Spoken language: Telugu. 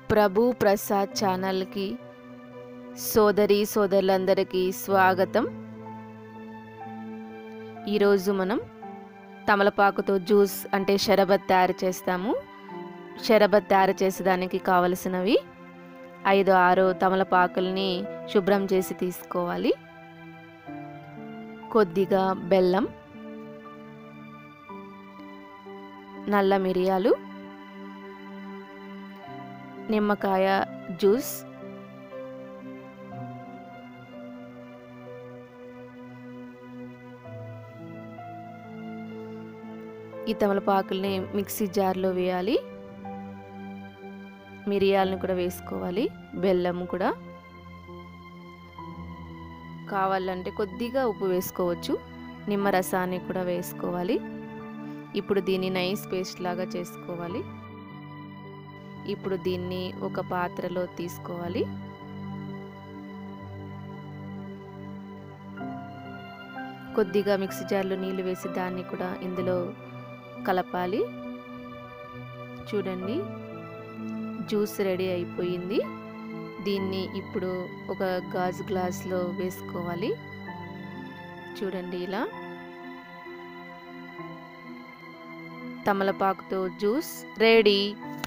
ప్రభు ప్రసాద్ ఛానల్కి సోదరి సోదరులందరికీ స్వాగతం ఈరోజు మనం తమలపాకుతో జ్యూస్ అంటే షరబత్ తయారు చేస్తాము షరబత్ తయారు చేసేదానికి కావలసినవి ఐదు ఆరు తమలపాకుల్ని శుభ్రం చేసి తీసుకోవాలి కొద్దిగా బెల్లం నల్ల మిరియాలు నిమ్మకాయ జ్యూస్ ఈ తమలపాకుల్ని మిక్సీ జార్లో వేయాలి మిరియాలను కూడా వేసుకోవాలి బెల్లం కూడా కావాలంటే కొద్దిగా ఉప్పు వేసుకోవచ్చు నిమ్మరసాన్ని కూడా వేసుకోవాలి ఇప్పుడు దీన్ని నైస్ పేస్ట్ లాగా చేసుకోవాలి ఇప్పుడు దీన్ని ఒక పాత్రలో తీసుకోవాలి కొద్దిగా మిక్సీ జార్లో నీళ్ళు వేసి దాన్ని కూడా ఇందులో కలపాలి చూడండి జ్యూస్ రెడీ అయిపోయింది దీన్ని ఇప్పుడు ఒక గాజు గ్లాస్లో వేసుకోవాలి చూడండి ఇలా తమలపాకుతో జ్యూస్ రెడీ